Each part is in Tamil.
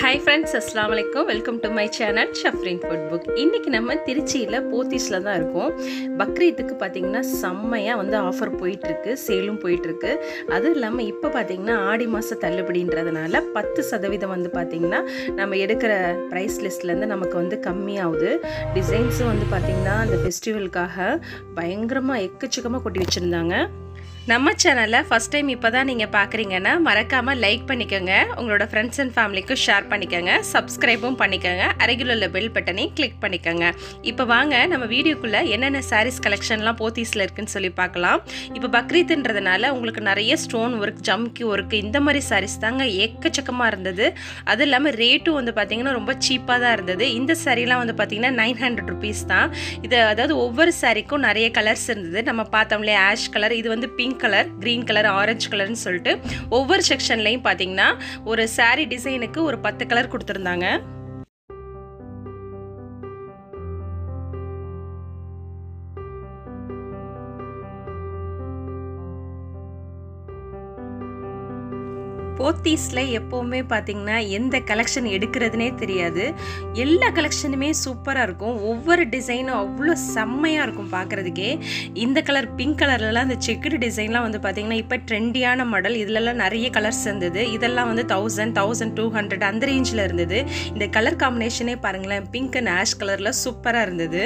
ஹாய் ஃப்ரெண்ட்ஸ் அஸ்லாம் வலைக்கம் welcome to my channel Shafrin food book இன்றைக்கி நம்ம திருச்சியில் போத்தீஸில் தான் இருக்கோம் பக்ரீத்துக்கு பார்த்திங்கன்னா செம்மையாக வந்து ஆஃபர் போயிட்டுருக்கு சேலும் போயிட்டுருக்கு அதுவும் இல்லாமல் இப்போ பார்த்திங்கன்னா ஆடி மாத தள்ளுபடின்றதுனால பத்து சதவீதம் வந்து பார்த்திங்கன்னா நம்ம எடுக்கிற ப்ரைஸ் லிஸ்ட்லேருந்து நமக்கு வந்து கம்மியாகுது டிசைன்ஸும் வந்து பார்த்திங்கன்னா அந்த ஃபெஸ்டிவலுக்காக பயங்கரமாக எக்கச்சக்கமாக கொட்டி வச்சுருந்தாங்க நம்ம சேனலில் ஃபஸ்ட் டைம் இப்போ தான் நீங்கள் பார்க்குறீங்கன்னா மறக்காமல் லைக் பண்ணிக்கோங்க உங்களோட ஃப்ரெண்ட்ஸ் அண்ட் ஃபேமிலிக்கும் ஷேர் பண்ணிக்கோங்க சப்ஸ்கிரைபும் பண்ணிக்கோங்க அருகில் உள்ள பெல் பட்டனையும் கிளிக் பண்ணிக்கோங்க இப்போ வாங்க நம்ம வீடியோக்குள்ளே என்னென்ன சாரீஸ் கலெக்ஷன்லாம் போத்தீஸில் இருக்குன்னு சொல்லி பார்க்கலாம் இப்போ பக்ரீத்ன்றதுனால உங்களுக்கு நிறைய ஸ்டோன் ஒர்க் ஜம்கி ஒர்க் இந்த மாதிரி சாரீஸ் தாங்க எக்கச்சக்கமாக இருந்தது அது இல்லாமல் ரேட்டும் வந்து பார்த்திங்கன்னா ரொம்ப சீப்பாக தான் இருந்தது இந்த சாரீலாம் வந்து பார்த்திங்கன்னா நைன் ஹண்ட்ரட் ருபீஸ் தான் இது அதாவது ஒவ்வொரு சாரீக்கும் நிறைய கலர்ஸ் இருந்தது நம்ம பார்த்தோம்லே ஆஷ் கலர் இது வந்து pink colour green colour orange கலர்னு சொல்லிட்டு ஒவ்வொரு செக்ஷன்லையும் பார்த்தீங்கன்னா ஒரு சாரீ டிசைனுக்கு ஒரு பத்து கலர் கொடுத்துருந்தாங்க போத்தீஸில் எப்போவுமே பார்த்தீங்கன்னா எந்த கலெக்ஷன் எடுக்கிறதுனே தெரியாது எல்லா கலெக்ஷனுமே சூப்பராக இருக்கும் ஒவ்வொரு டிசைனும் அவ்வளோ செம்மையாக இருக்கும் பார்க்குறதுக்கே இந்த கலர் பிங்க் கலர்லலாம் இந்த செக்குடு டிசைன்லாம் வந்து பார்த்திங்கன்னா இப்போ ட்ரெண்டியான மாடல் இதிலலாம் நிறைய கலர்ஸ் இருந்தது இதெல்லாம் வந்து தௌசண்ட் தௌசண்ட் டூ ஹண்ட்ரட் அந்த ரேஞ்சில் இருந்தது இந்த கலர் காம்பினேஷனே பாருங்களேன் பிங்க் அண்ட் ஆஷ் கலரில் சூப்பராக இருந்தது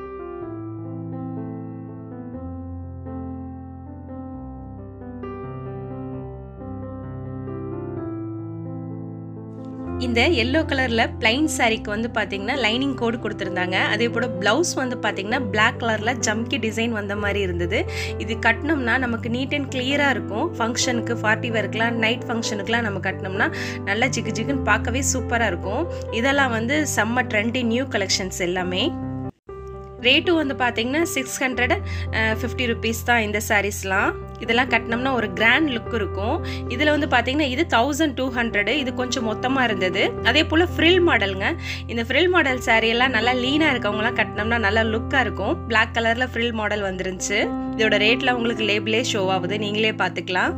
இந்த எல்லோ கலரில் பிளைன் சாரீக்கு வந்து பார்த்தீங்கன்னா லைனிங் கோடு கொடுத்துருந்தாங்க அதே போல் ப்ளவுஸ் வந்து பார்த்தீங்கன்னா பிளாக் கலரில் ஜம்கி டிசைன் வந்த மாதிரி இருந்தது இது கட்டினோம்னா நமக்கு நீட் அண்ட் கிளியராக இருக்கும் ஃபங்க்ஷனுக்கு பார்ட்டி வேர்க்கெலாம் நைட் ஃபங்க்ஷனுக்குலாம் நம்ம கட்டினோம்னா நல்லா ஜிகு ஜிகுன்னு பார்க்கவே சூப்பராக இருக்கும் இதெல்லாம் வந்து செம்ம ட்ரெண்டி நியூ கலெக்ஷன்ஸ் எல்லாமே ரேட்டும் வந்து பார்த்தீங்கன்னா சிக்ஸ் ஹண்ட்ரட் ஃபிஃப்டி ருபீஸ் தான் இந்த சாரீஸ்லாம் இதெல்லாம் கட்டினோம்னா ஒரு கிராண்ட் லுக் இருக்கும் இதில் வந்து பார்த்தீங்கன்னா இது தௌசண்ட் டூ ஹண்ட்ரடு இது கொஞ்சம் மொத்தமாக இருந்தது அதே போல் ஃப்ரில் மாடலுங்க இந்த ஃப்ரில் மாடல் சாரீ எல்லாம் நல்லா லீனாக இருக்கவங்களாம் கட்டினோம்னா நல்லா லுக்காக இருக்கும் பிளாக் கலரில் ஃப்ரில் மாடல் வந்துருந்துச்சு இதோட ரேட்டில் உங்களுக்கு லேபிளே ஷோ ஆகுது நீங்களே பார்த்துக்கலாம்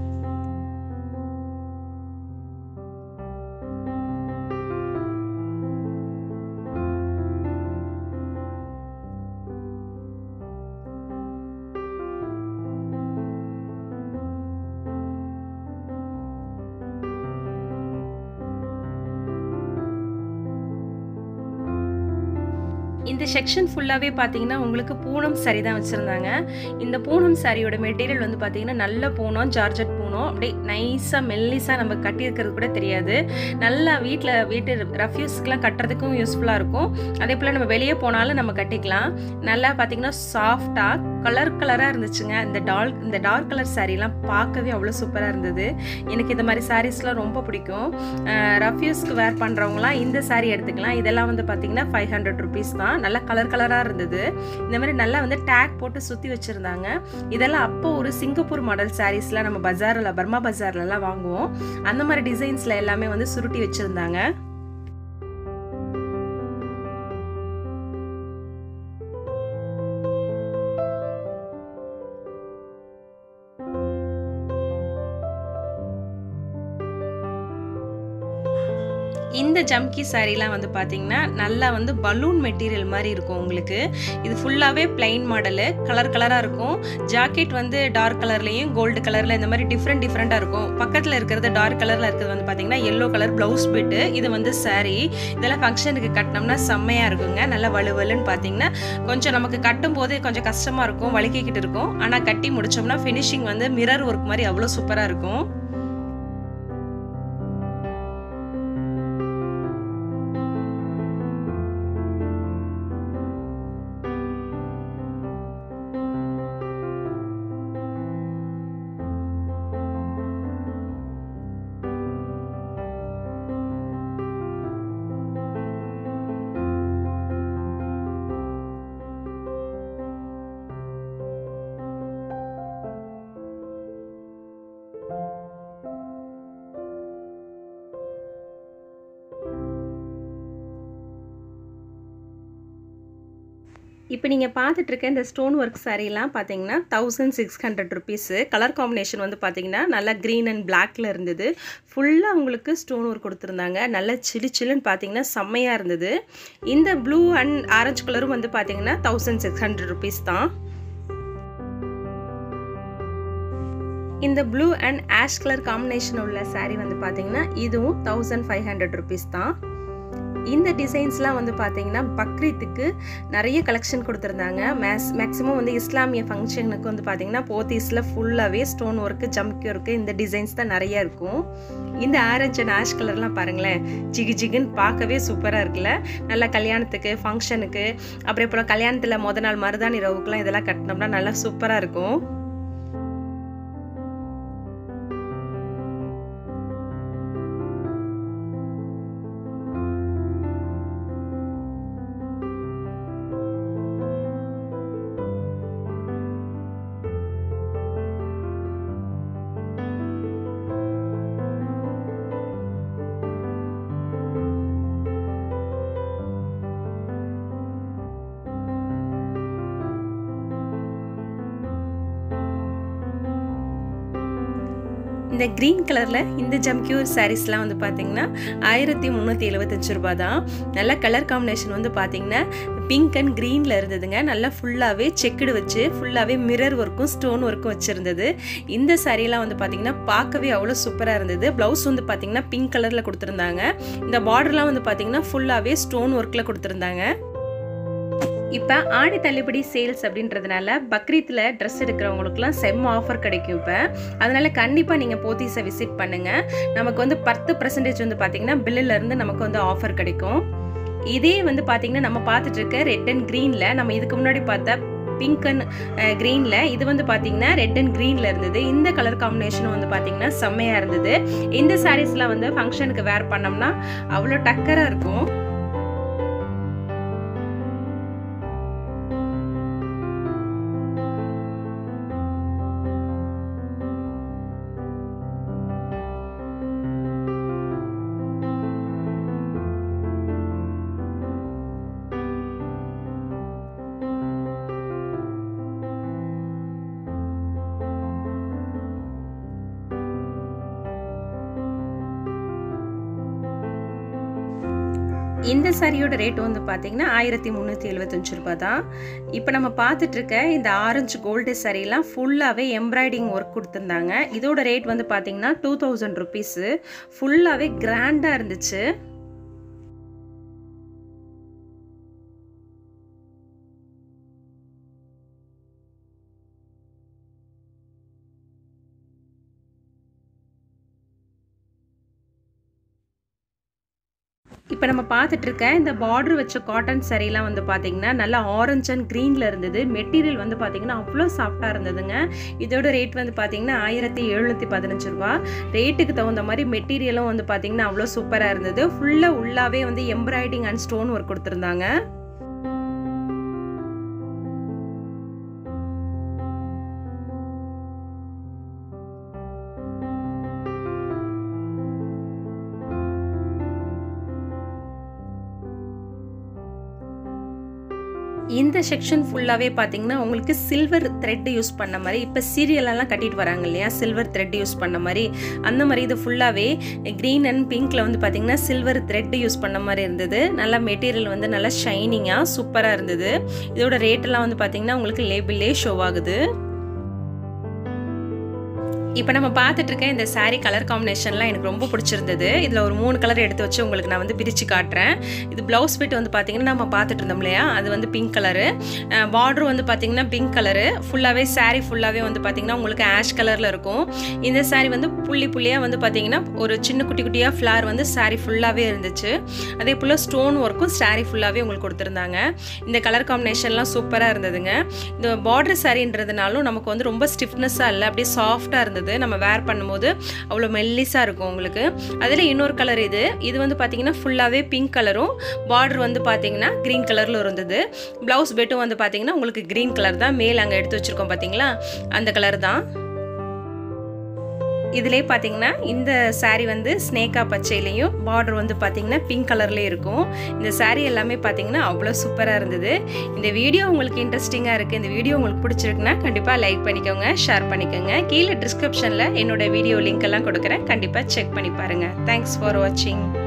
இந்த செக்ஷன் ஃபுல்லாகவே பார்த்தீங்கன்னா உங்களுக்கு பூனம் சாரி தான் வச்சுருந்தாங்க இந்த பூனம் சாரியோட மெட்டீரியல் வந்து பார்த்தீங்கன்னா நல்ல பூனம் ஜார்ஜட் பூனம் அப்படியே நைஸாக மெல்லிஸாக நம்ம கட்டியிருக்கிறது கூட தெரியாது நல்லா வீட்டில் வீட்டு ரஃப்யூஸ்க்கெலாம் கட்டுறதுக்கும் யூஸ்ஃபுல்லாக இருக்கும் அதே போல் நம்ம வெளியே போனாலும் நம்ம கட்டிக்கலாம் நல்லா பார்த்தீங்கன்னா சாஃப்டாக கலர் கலராக இருந்துச்சுங்க இந்த டால் இந்த டார்க் கலர் சாரீலாம் பார்க்கவே அவ்வளோ சூப்பராக இருந்தது எனக்கு இந்த மாதிரி சாரீஸ்லாம் ரொம்ப பிடிக்கும் ரஃப்யூஸ்க்கு வேர் பண்ணுறவங்களாம் இந்த சாரீ எடுத்துக்கலாம் இதெல்லாம் வந்து பார்த்தீங்கன்னா ஃபைவ் ஹண்ட்ரட் ருபீஸ் தான் நல்லா கலர் கலராக இருந்தது இந்த மாதிரி நல்லா வந்து டேக் போட்டு சுற்றி வச்சுருந்தாங்க இதெல்லாம் அப்போ ஒரு சிங்கப்பூர் மாடல் சாரீஸ்லாம் நம்ம பஜாரில் பர்மா பஜார்லலாம் வாங்குவோம் அந்த மாதிரி டிசைன்ஸில் எல்லாமே வந்து சுருட்டி வச்சுருந்தாங்க இந்த ஜம்கி சாரீலாம் வந்து பார்த்தீங்கன்னா நல்லா வந்து பலூன் மெட்டீரியல் மாதிரி இருக்கும் உங்களுக்கு இது ஃபுல்லாகவே பிளைன் மாடலு கலர் கலராக இருக்கும் ஜாக்கெட் வந்து டார்க் கலர்லேயும் கோல்டு கலரில் இந்த மாதிரி டிஃப்ரெண்ட் டிஃப்ரெண்ட்டாக இருக்கும் பக்கத்தில் இருக்கிறது டார்க் கலரில் இருக்கிறது வந்து பார்த்தீங்கன்னா எல்லோ கலர் ப்ளவுஸ் பிட்டு இது வந்து சாரீ இதெல்லாம் ஃபங்க்ஷனுக்கு கட்டினோம்னா செம்மையாக இருக்குங்க நல்லா வலுவலுன்னு பார்த்தீங்கன்னா கொஞ்சம் நமக்கு கட்டும் போதே கொஞ்சம் கஷ்டமாக இருக்கும் வலிக்கிக்கிட்டு இருக்கும் ஆனால் கட்டி முடிச்சோம்னா ஃபினிஷிங் வந்து மிரர் ஒர்க் மாதிரி அவ்வளோ சூப்பராக இருக்கும் இப்போ நீங்கள் பார்த்துட்டு இருக்க இந்த ஸ்டோன் ஒர்க் சாரீலாம் பார்த்தீங்கன்னா thousand six hundred rupees colour combination வந்து பார்த்தீங்கன்னா நல்லா க்ரீன் அண்ட் பிளாக்ல இருந்தது ஃபுல்லாக உங்களுக்கு ஸ்டோன் ஒர்க் கொடுத்துருந்தாங்க நல்லா சிலு சில்லுன்னு பார்த்தீங்கன்னா செம்மையாக இருந்தது இந்த ப்ளூ அண்ட் ஆரஞ்சு கலரும் வந்து பார்த்தீங்கன்னா தௌசண்ட் சிக்ஸ் ஹண்ட்ரட் ருபீஸ் தான் இந்த blue and ash colour combination உள்ள சாரீ வந்து பார்த்தீங்கன்னா இதுவும் தௌசண்ட் ஃபைவ் ஹண்ட்ரட் ருபீஸ் தான் இந்த டிசைன்ஸ்லாம் வந்து பார்த்தீங்கன்னா பக்ரீத்துக்கு நிறைய கலெக்ஷன் கொடுத்துருந்தாங்க மேக்ஸ் மேக்ஸிமம் வந்து இஸ்லாமிய ஃபங்க்ஷனுக்கு வந்து பார்த்தீங்கன்னா போத்தீஸில் ஃபுல்லாகவே ஸ்டோன் ஒர்க்கு ஜம்கி ஒர்க்கு இந்த டிசைன்ஸ் தான் நிறைய இருக்கும் இந்த ஆரஞ்ச் அண்ட் ஆஷ் கலர்லாம் பாருங்களேன் ஜிகு ஜிகுன்னு பார்க்கவே சூப்பராக இருக்குல்ல நல்லா கல்யாணத்துக்கு ஃபங்க்ஷனுக்கு அப்புறம் இப்போ கல்யாணத்தில் முத நாள் மருதாணி ரவுக்குலாம் இதெல்லாம் கட்டினோம்னா நல்லா சூப்பராக இருக்கும் இந்த க்ரீன் கலரில் இந்த ஜம்கியூர் சாரீஸ்லாம் வந்து பார்த்தீங்கன்னா ஆயிரத்தி முந்நூற்றி எழுபத்தஞ்சு ரூபா தான் நல்ல கலர் காம்பினேஷன் வந்து பார்த்தீங்கன்னா பிங்க் அண்ட் க்ரீனில் இருந்ததுங்க நல்லா ஃபுல்லாகவே செக்குடு வச்சு ஃபுல்லாகவே மிரர் ஒர்க்கும் ஸ்டோன் ஒர்க்கும் வச்சுருந்தது இந்த சாரீலாம் வந்து பார்த்தீங்கன்னா பார்க்கவே அவ்வளோ சூப்பராக இருந்தது ப்ளவுஸ் வந்து பார்த்தீங்கன்னா பிங்க் கலரில் கொடுத்துருந்தாங்க இந்த பார்டர்லாம் வந்து பார்த்தீங்கன்னா ஃபுல்லாகவே ஸ்டோன் ஒர்க்கில் கொடுத்துருந்தாங்க இப்போ ஆடி தள்ளுபடி சேல்ஸ் அப்படின்றதுனால பக்ரீத்தில் ட்ரெஸ் எடுக்கிறவங்களுக்குலாம் செம்ம ஆஃபர் கிடைக்கும் இப்போ அதனால் கண்டிப்பாக நீங்கள் போத்தீஸை விசிட் பண்ணுங்கள் நமக்கு வந்து பத்து பர்சன்டேஜ் வந்து பார்த்தீங்கன்னா பில்லுலேருந்து நமக்கு வந்து ஆஃபர் கிடைக்கும் இதே வந்து பார்த்தீங்கன்னா நம்ம பார்த்துட்டு இருக்க ரெட் அண்ட் க்ரீனில் நம்ம இதுக்கு முன்னாடி பார்த்த பிங்க் அண்ட் க்ரீனில் இது வந்து பார்த்தீங்கன்னா ரெட் அண்ட் க்ரீனில் இருந்தது இந்த கலர் காம்பினேஷனும் வந்து பார்த்தீங்கன்னா செம்மையாக இருந்தது இந்த சாரீஸ்லாம் வந்து ஃபங்க்ஷனுக்கு வேர் பண்ணோம்னா அவ்வளோ டக்கராக இருக்கும் இந்த சாரியோட ரேட் வந்து பார்த்தீங்கன்னா ஆயிரத்தி முந்நூற்றி எழுபத்தஞ்சு ரூபா தான் இப்போ நம்ம பார்த்துட்டு இருக்க இந்த ஆரஞ்சு கோல்டு சாரீலாம் ஃபுல்லாகவே எம்ப்ராய்டிங் ஒர்க் கொடுத்துருந்தாங்க இதோட ரேட் வந்து பார்த்தீங்கன்னா டூ தௌசண்ட் ருபீஸு ஃபுல்லாகவே கிராண்டாக இருந்துச்சு இப்போ நம்ம பார்த்துட்டு இருக்க இந்த பார்டர் வச்ச காட்டன் சரிலாம் வந்து பார்த்தீங்கன்னா நல்லா ஆரஞ்ச் அண்ட் க்ரீனில் இருந்தது மெட்டீரியல் வந்து பார்த்தீங்கன்னா அவ்வளோ சாஃப்டாக இருந்ததுங்க இதோட ரேட் வந்து பார்த்தீங்கன்னா ஆயிரத்தி எழுநூற்றி பதினஞ்சு ரூபா ரேட்டுக்கு தகுந்த மாதிரி மெட்டீரியலும் வந்து பார்த்தீங்கன்னா அவ்வளோ சூப்பராக இருந்தது ஃபுல்லாக உள்ளாவே வந்து எம்ப்ராய்டிங் அண்ட் ஸ்டோன் ஒர்க் கொடுத்துருந்தாங்க இந்த செக்ஷன் ஃபுல்லாகவே பார்த்தீங்கன்னா உங்களுக்கு சில்வர் த்ரெட் யூஸ் பண்ண மாதிரி இப்போ சீரியலெல்லாம் கட்டிட்டு வராங்க இல்லையா சில்வர் த்ரெட் யூஸ் பண்ண மாதிரி அந்த மாதிரி இது ஃபுல்லாகவே க்ரீன் அண்ட் பிங்க்கில் வந்து பார்த்தீங்கன்னா சில்வர் த்ரெட் யூஸ் பண்ண மாதிரி இருந்தது நல்லா மெட்டீரியல் வந்து நல்லா ஷைனிங்காக சூப்பராக இருந்தது இதோட ரேட்டெல்லாம் வந்து பார்த்தீங்கன்னா உங்களுக்கு லேபிளே ஷோ ஆகுது இப்போ நம்ம பார்த்துட்டு இருக்க இந்த சாரீ கலர் காம்பினேஷன்லாம் எனக்கு ரொம்ப பிடிச்சிருந்தது இதில் ஒரு மூணு கலர் எடுத்து வச்சு உங்களுக்கு நான் வந்து பிரித்து காட்டுறேன் இது ப்ளவுஸ் ஃபிட் வந்து பார்த்தீங்கன்னா நம்ம பார்த்துட்டு இருந்தோம் இல்லையா அது வந்து பிங்க் கலரு பார்டர் வந்து பார்த்தீங்கன்னா பிங்க் கலரு ஃபுல்லாகவே சாரீ ஃபுல்லாகவே வந்து பார்த்தீங்கன்னா உங்களுக்கு ஆஷ் கலரில் இருக்கும் இந்த சாரீ வந்து புள்ளி புள்ளியாக வந்து பார்த்தீங்கன்னா ஒரு சின்ன குட்டி குட்டியாக ஃப்ளார் வந்து சாரீ ஃபுல்லாகவே இருந்துச்சு அதே போல் ஸ்டோன் ஒர்க்கும் சாரீ ஃபுல்லாகவே உங்களுக்கு கொடுத்துருந்தாங்க இந்த கலர் காம்பினேஷன்லாம் சூப்பராக இருந்ததுங்க இந்த பார்டர் சாரின்றதுனாலும் நமக்கு வந்து ரொம்ப ஸ்டிஃப்னஸாக இல்லை அப்படியே சாஃப்டாக இருந்தது இருந்தது நம்ம வேர் பண்ணும்போது அவ்வளோ மெல்லிஸாக இருக்கும் உங்களுக்கு அதில் இன்னொரு கலர் இது இது வந்து பார்த்தீங்கன்னா ஃபுல்லாகவே பிங்க் கலரும் பார்டர் வந்து பார்த்தீங்கன்னா க்ரீன் கலரில் இருந்தது ப்ளவுஸ் பெட்டும் வந்து பார்த்தீங்கன்னா உங்களுக்கு க்ரீன் கலர் தான் மேல் அங்கே எடுத்து வச்சுருக்கோம் பார்த்தீங்களா அந்த கலர் தான் இதிலே பார்த்தீங்கன்னா இந்த saree வந்து ஸ்னேக்கா பச்சையிலையும் பார்டர் வந்து பார்த்தீங்கன்னா பிங்க் கலர்லேயும் இருக்கும் இந்த saree எல்லாமே பார்த்தீங்கன்னா அவ்வளோ சூப்பராக இருந்தது இந்த வீடியோ உங்களுக்கு இன்ட்ரெஸ்டிங்காக இருக்குது இந்த வீடியோ உங்களுக்கு பிடிச்சிருக்குன்னா கண்டிப்பாக லைக் பண்ணிக்கோங்க ஷேர் பண்ணிக்கோங்க கீழே டிஸ்கிரிப்ஷனில் என்னோட வீடியோ லிங்க் எல்லாம் கொடுக்குறேன் கண்டிப்பாக செக் பண்ணி பாருங்கள் தேங்க்ஸ் ஃபார் வாட்சிங்